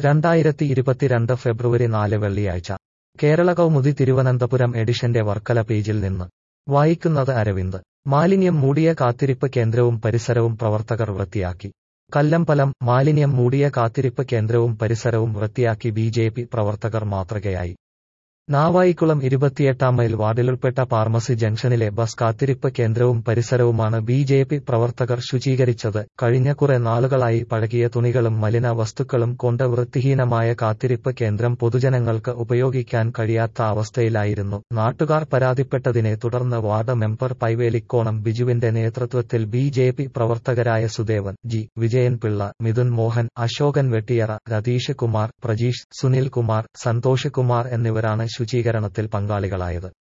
രണ്ടായിരത്തി ഇരുപത്തിരണ്ട് ഫെബ്രുവരി നാല് വെള്ളിയാഴ്ച കേരള കൗമുദി തിരുവനന്തപുരം എഡിഷന്റെ വർക്കല പേജിൽ നിന്ന് വായിക്കുന്നത് അരവിന്ദ് മാലിന്യം മൂടിയ കാത്തിരിപ്പ് കേന്ദ്രവും പരിസരവും പ്രവർത്തകർ വൃത്തിയാക്കി കല്ലമ്പലം മാലിന്യം മൂടിയ കാത്തിരിപ്പ് കേന്ദ്രവും പരിസരവും വൃത്തിയാക്കി ബി ജെ പി പ്രവർത്തകർ മാതൃകയായി നാവായിക്കുളം ഇരുപത്തിയെട്ടാം മൈൽ വാർഡിലുൾപ്പെട്ട ഫാർമസി ജംഗ്ഷനിലെ ബസ് കാത്തിരിപ്പ് കേന്ദ്രവും പരിസരവുമാണ് ബി ജെ പി പ്രവർത്തകർ ശുചീകരിച്ചത് കഴിഞ്ഞ കുറെ നാളുകളായി പഴകിയ തുണികളും മലിന വസ്തുക്കളും കൊണ്ട് വൃത്തിഹീനമായ കാത്തിരിപ്പ് കേന്ദ്രം പൊതുജനങ്ങൾക്ക് ഉപയോഗിക്കാൻ കഴിയാത്ത അവസ്ഥയിലായിരുന്നു നാട്ടുകാർ പരാതിപ്പെട്ടതിനെ തുടർന്ന് വാർഡ് മെമ്പർ പൈവേലിക്കോണം ബിജുവിന്റെ നേതൃത്വത്തിൽ ബി ജെ പി പ്രവർത്തകരായ സുദേവൻ ജി വിജയൻപിള്ള മിഥുൻ മോഹൻ അശോകൻ വെട്ടിയറ രതീഷ് കുമാർ പ്രജീഷ് സുനിൽ കുമാർ സന്തോഷ് കുമാർ എന്നിവരാണ് ശുചീകരണത്തിൽ പങ്കാളികളായത്